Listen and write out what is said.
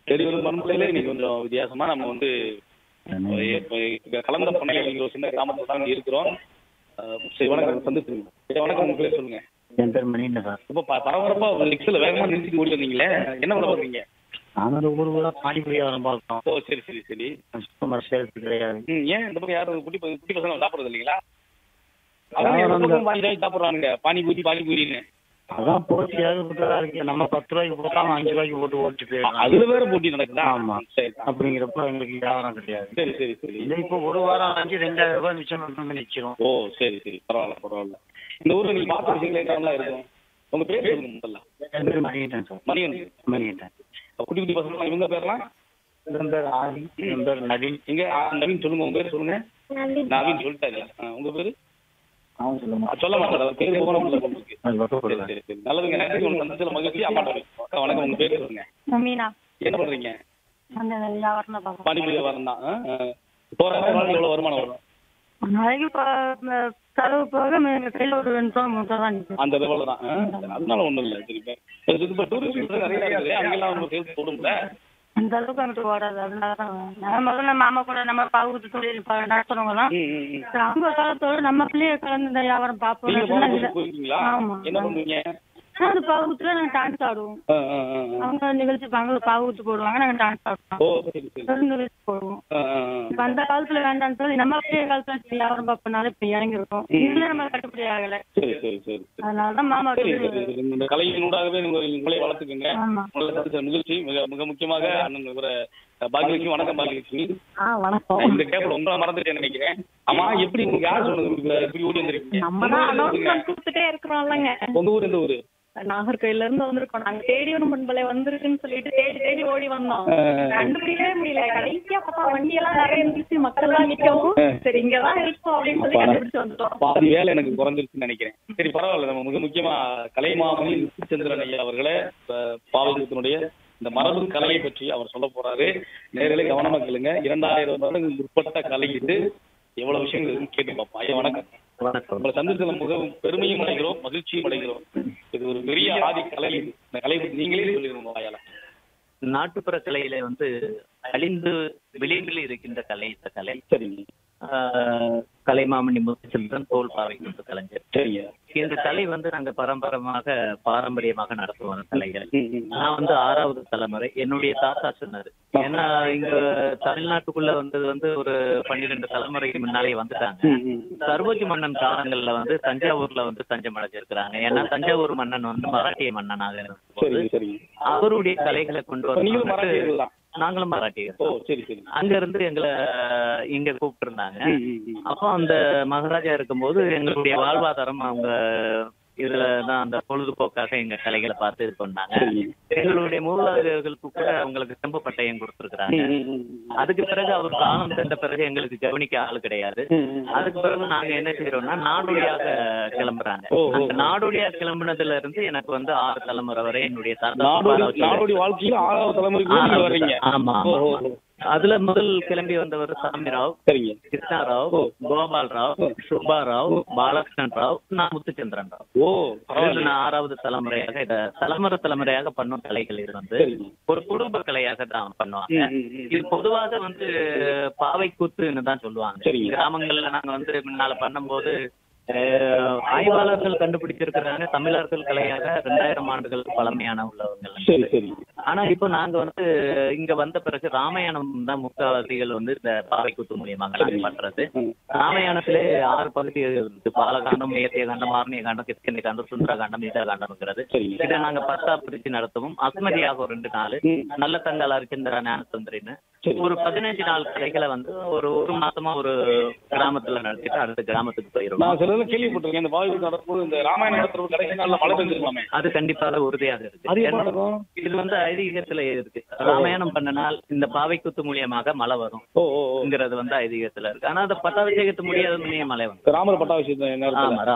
தேடி வரும் பண்புலையில இன்னைக்கு கொஞ்சம் வித்தியாசமா நம்ம வந்து இப்ப இப்ப கலந்த பண்ணை அப்படிங்கிற ஒரு சின்ன கிராமத்துல தான் இருக்கிறோம் அஹ் சரி வணக்கம் சந்திச்சிருங்க சரி வணக்கம் உங்க பேர் சொல்லுங்க என் பேர் மணிகண்டன் சார் ரொம்ப ப- பரபரப்பா லிக்ஸ்ல வேகமா நிறுத்தி ஓடி வந்தீங்களே என்ன பண்ண போறீங்க நாங்கள் அந்த ஊர் ஊரா பானிபுரி வியாபாரம் பார்த்தோம் ஓ சரி சரி சரி கஸ்டமர் சேல்ஸ் கிடையாது ம் ஏன் இந்த பக்கம் யாரும் குட்டி பசங்க குட்டி பசங்க சாப்பிடுறது இல்லைங்களா அவங்க இந்த பக்கம் பானி வாங்கி சாப்பிடுறானுங்க பானிபூரி பானிபூரின்னு அதான் போட்டியாக விட்டதா இருக்கு நம்ம பத்து ரூபாய்க்கு போட்டா அவன் அஞ்சு ரூபாய்க்கு போட்டு ஓட்டு போயிடலாம் அதுல வேற போட்டி நடக்குதா ஆமா. சரி அப்படிங்கிறப்ப எங்களுக்கு வியாபாரம் கிடையாது சரி சரி சரி இல்லை இப்போ ஒரு வாரம் அஞ்சு ரெண்டாயிரம் ரூபாய் மிச்சம் பண்ணி நிற்கிறோம் ஓ சரி சரி பரவாயில்ல பரவாயில்ல இந்த ஊர்ல நீங்க பார்த்த விஷயங்கள் என்னெல்லாம் இருக்கும் உங்க பேர் சொல்லுங்க முதல்ல என் பேர் மணிகண்டன் சார் மணிகன் மணிகண்டன் குட்டி குட்டி பசங்க இவங்க பேர்லாம் என் பேர் ஆதி என் பேர் நவீன் இங்க ஆ, நவீன் சொல்லுங்க உங்க பேர் சொல்லுங்க நவீன் சொல்லிட்டாரு ஆ, உங்க பேரு அவன் சொல்லுமா ஆ, சொல்ல மாட்டாரு அவர் பேர் போன போல இருக்கு அது சரி வெக்கப்படுவேன் சரி சரி நல்லதுங்க நன்றி உங்க சந்தத்தில் மகிழ்ச்சி அம்மாட்ட பேசுவோம். அக்கா வணக்கம் உங்க பேர் சொல்லுங்க மீனா என்ன பண்றீங்க அந்த வியாபாரம் தான் பார்க்குறோம் பானிபூரி வியாபாரம் தான் ஆ, ஆ. தோராயமா ஒரு நாளைக்கு எவ்வளவு வருமானம் வரும் நாளைக்கு இப்போ இந்த செலவு போக எங்கள் கையில் ஒரு ரெண்டு ரூபா மூணு ரூபா தான் நிற்கும் அந்த லெவலில் தான் ஆ, அதனால ஒண்ணும் இல்லை சரி இப்போ இது இப்போ டூரிஸ்ட் நிறைய இருக்குது அங்கெல்லாம் அவங்க சேர்த்து போடும்ல அந்த அளவுக்கு அங்கிட்டு ஓடாது அதனால தான் நான் முதல்ல மாமா கூட நம்ம பாகுத்து தொழில் ப- நடத்துறவங்கலாம் ம், ம், ம். சரி, அவங்க காலத்தோட நம்ம பிள்ளைய கலந்து இந்த வியாபாரம் பார்ப்போம் நீங்க அப்படின்னா பானிபூரி இல்லை. போயிருக்கீங்களா ஆமா. என்ன பண்ணுவீங்க அது பாகுத்துல நாங்கள் டான்ஸ் ஆடுவோம் ஆ, ஆ, ஆ, ஆ. அவங்க நிகழ்ச்சி அவங்க பாகுத்து போடுவாங்க நாங்கள் டான்ஸ் ஆடுவோம் ஓ சரி சரி பெருநிகழ்ச்சி போடுவோம் ஆ, ஆ, ஆ. இப்ப அந்த காலத்துல வேண்டாம்னு சொல்லி நம்ம பிள்ளைய காலத்துல சரி, வியாபாரம் பார்ப்பனால இப்ப இறங்கிருக்கோம் இதுல நம்ம கட்டுப்படி ஆகல சரி சரி சரி அதனால தான் மாமா சரி வந்து சரி சரி இந்த கலையினூடாகவே நீங்க உங்களை வளர்த்துக்கங்க ஆமா உங்களை சந்திச்ச நிகழ்ச்சி மிக மிக முக்கியமாக அண்ணன் இவர பாகியலட்சுமி வணக்கம் பாகியலட்சுமி ஆ வணக்கம் நான் இந்த கேப்ல உங்களை மறந்துட்டேன்னு நினைக்கிறேன் ஆமா எப்படி உங்களுக்கு யார் சொன்னது இப்ப இப்படி ஓடி வந்திருக்கீங்க நம்ம உங்க தான் ஊர் எந்த ஊருங்க? அனௌன்ஸ்மெண்ட் கொடுத்துட்டே இருக்கிறோம்லங்க உங்க ஊர் எந்த ஊரு நாகர்கோயில்ல இருந்து வந்திருக்கோம் நாங்க தேடி ஒரு முன்பலை வந்திருக்குன்னு சொல்லிட்டு தேடி தேடி ஓடி வந்தோம் கண்டுபிடிக்கவே முடியல கடைசியா பார்த்தா வண்டி எல்லாம் நிறைய இருந்துச்சு மக்கள் எல்லாம் நிக்கவும் சரி இங்கதான் இருக்கும் அப்படின்னு சொல்லி கண்டுபிடிச்சு வந்துட்டோம் பாதி வேலை எனக்கு குறைஞ்சிருச்சுன்னு நினைக்கிறேன் சரி பரவாயில்ல நம்ம மிக முக்கியமா கலைமாமணி சந்திரன் ஐயா அவர்களே பாவகத்தினுடைய இந்த மரபு கலையை பற்றி அவர் சொல்ல போறாரு நேரிலே கவனமா கேளுங்க இரண்டாயிரம் வருடங்கள் முற்பட்ட கலை இது எவ்வளவு விஷயங்கள் இருக்குன்னு கேட்டு பார்ப்போம் ஐயா வணக்கம் வணக்கம் உங்களை சந்திச்சதுல மிகவும் பெருமையும் அடைகிறோம் மகிழ்ச்சியும் அடைகிறோம் இது ஒரு பெரிய ஆதி கலை இது இந்த கலை பற்றி நீங்களே சொல்லிடுங்க வாயால நாட்டுப்புற கலையில வந்து அழிந்து விளிம்பில் இருக்கின்ற கலை இந்த கலை சரிங்க ஆஹ் கலைமாமணி முத்துச்செல்வன் தோல் பாவை கொண்டு கலைஞர் சரிங்க இந்த கலை வந்து நாங்க பரம்பரமாக பாரம்பரியமாக நடத்துவோம் அந்த கலைகள் ம், ம். நான் வந்து ஆறாவது தலைமுறை என்னுடைய தாத்தா சொன்னது ஏன்னா இங்க தமிழ்நாட்டுக்குள்ள வந்தது வந்து ஒரு பன்னிரெண்டு தலைமுறைக்கு முன்னாலே வந்துட்டாங்க ம், ம். சர்வோஜி மன்னன் காலங்கள்ல வந்து தஞ்சாவூர்ல வந்து தஞ்சம் அடைஞ்சிருக்கிறாங்க ஏன்னா தஞ்சாவூர் மன்னன் வந்து மராட்டிய மன்னனாக இருந்தபோது சரிங்க சரிங்க அவருடைய கலைகளை கொண்டு அப்ப நீங்களும் வந்து மராட்டியர்கள் தான் நாங்களும் மராட்டியர் ஓ சரி சரி அங்க இருந்து எங்களை இங்க கூப்பிட்டுருந்தாங்க ம், ம், ம். அப்போ அந்த மகாராஜா இருக்கும்போது எங்களுடைய வாழ்வாதாரம் அவங்க இதுல தான் அந்த பொழுதுபோக்காக எங்க கலைகளை பார்த்து இது பண்ணாங்க சரிங்க எங்களுடைய மூதாதையர்களுக்கு கூட அவங்களுக்கு செம்பு பட்டயம் கொடுத்துருக்காங்க ம், ம், ம், ம். அதுக்கு பிறகு அவர் காலம் சென்ற பிறகு எங்களுக்கு கவனிக்க ஆள் கிடையாது ம், ம். அதுக்கு பிறகு நாங்க என்ன செய்யறோம்னா நாடோடியாக கிளம்புறாங்க ஓ, ஓ, அந்த நாடோடியாக கிளம்புனதுல இருந்து எனக்கு வந்து ஆறு தலைமுறை வரை என்னுடைய தாத்தா நாடோடி பாரம்பரிய- நாடோடி வாழ்க்கையில ஆறாவது தலைமுறைக்கு நீங்க ஆறாவது வர்றீங்க ஆமா ஓ, ஆமா ஓ, ஓ. அதுல முதல் கிளம்பி வந்தவர் சாமிராவ் சரிங்க கிருஷ்ணாராவ் கோபால் ராவ் சுப்பாராவ் பாலகிருஷ்ணன் ராவ் நான் முத்துச்சந்திரன் ராவ் ஓ இது பரவாயில்ல நான் ஆறாவது தலைமுறையாக இத தலைமுறை தலைமுறையாக பண்ணும் கலைகள் இது வந்து சரிங்க ஒரு குடும்ப கலையாக தான் பண்ணுவாங்க ம், ம், ம். இது பொதுவாக வந்து பாவை கூத்துன்னு தான் சொல்லுவாங்க சரிங்க. கிராமங்கள்ல நாங்க வந்து முன்னால பண்ணும்போது அஹ், ஆய்வாளர்கள் கண்டுபிடிச்சிருக்கிறாங்க தமிழர்கள் கலையாக ரெண்டாயிரம் ஆண்டுகளுக்கு பழமையான உள்ளவங்க சரி சரி ஆனா இப்போ நாங்க வந்து இங்க வந்த பிறகு ராமாயணம் தான் முக்காவாசிகள் வந்து இந்த பாவை கூத்து மூலியமாக நாங்க பண்றது ம். ராமாயணத்திலே ஆறு பகுதிகள் இருக்கு பாலகாண்டம் ஏத்திய காண்டம் ஆர்ணிய காண்டம் கிஷ்கிந்தை காண்டம் சுந்தர காண்டம் ஈதா காண்டம்ங்கிறது சரிங்க இதை நாங்க பத்தா பிரிச்சு நடத்துவோம் அஸ்மதியாக ஒரு ரெண்டு நாள் ம். நல்ல தங்கால் அரிச்சந்திர ஞானசுந்தரின்னு சரி. ஒரு பதினஞ்சு நாள் கதைகளை வந்து ஒரு ஒரு மாசமா ஒரு கிராமத்துல நடத்திட்டு அடுத்த கிராமத்துக்கு போயிடும் நான் சில இதெல்லாம் கேள்விப்பட்டிருக்கேன் இந்த பாவி நடக்கும்போது இந்த ராமாயணம் நடத்துறது கடைசி நாள்ல மழை பெஞ்சிருக்கலாமே அது கண்டிப்பாக உறுதியாக இருக்கு அது எப்ப ஏன்னா, நடக்கும் இது வந்து ஐதீகத்துல இருக்கு ராமாயணம் பண்ண நாள் இந்த பாவை குத்து மூலியமாக மழை வரும் ஓ ஓ ஓ ங்கிறது வந்து ஐதீகத்துல இருக்கு ஆனா அந்த பட்டாபிஷேகத்து முடியாத மழை வரும் ராமர் பட்டாபிஷேகம் நேரத்துல ஆமா